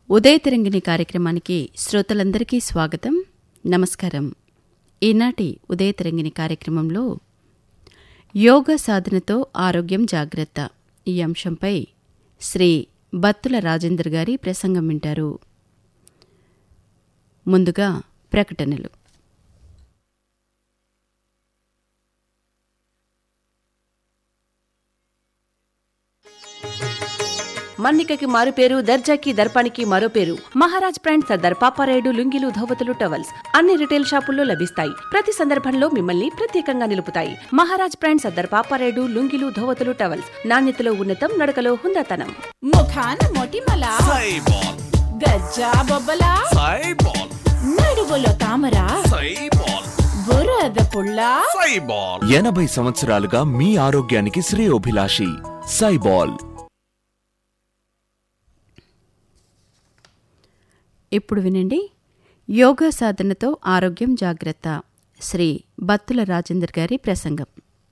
ఉదయ తరంగిణి కార్యక్రమానికి శ్రోతలందరికీ స్వాగతం నమస్కారం ఈనాటి ఉదయ తరంగిణి కార్యక్రమంలో యోగా సాధనతో ఆరోగ్యం జాగ్రత్త ఈ అంశంపై శ్రీ బత్తుల రాజేందర్ గారి ప్రసంగం వింటారు ముందుగా ప్రకటనలు మన్నికకి మారు పేరు దర్జాకి దర్పానికి మరో పేరు మహారాజ్ బ్రాండ్ సర్దార్ పాపారాయుడు లుంగిలు ధోవతులు టవల్స్ అన్ని రిటైల్ షాపుల్లో లభిస్తాయి ప్రతి సందర్భంలో మిమ్మల్ని ప్రత్యేకంగా నిలుపుతాయి మహారాజ్ బ్రాండ్ సర్దార్ పాపారాయుడు లుంగిలు ధోవతులు టవల్స్ నాణ్యతలో ఉన్నతం నడకలో హుందాతనం ముఖాన మొటిమల సైబాల్ గజ్జా బొబ్బల సైబాల్ నడువులో తామర సైబాల్ బురద పుల్ల సైబాల్ ఎనభై సంవత్సరాలుగా మీ ఆరోగ్యానికి శ్రేయోభిలాషి సైబాల్ ఇప్పుడు వినండి యోగా సాధనతో ఆరోగ్యం జాగ్రత్త శ్రీ బత్తుల రాజేందర్ గారి ప్రసంగం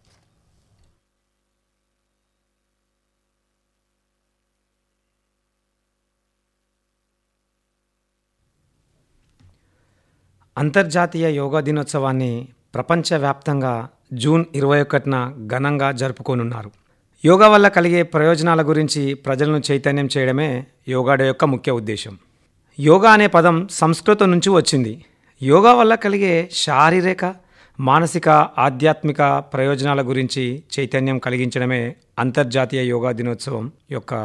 అంతర్జాతీయ యోగా దినోత్సవాన్ని ప్రపంచవ్యాప్తంగా జూన్ ఇరవై ఒకటిన ఘనంగా జరుపుకోనున్నారు యోగా వల్ల కలిగే ప్రయోజనాల గురించి ప్రజలను చైతన్యం చేయడమే యోగా డే యొక్క ముఖ్య ఉద్దేశం యోగా అనే పదం సంస్కృతం నుంచి వచ్చింది యోగా వల్ల కలిగే శారీరక మానసిక ఆధ్యాత్మిక ప్రయోజనాల గురించి చైతన్యం కలిగించడమే అంతర్జాతీయ యోగా దినోత్సవం యొక్క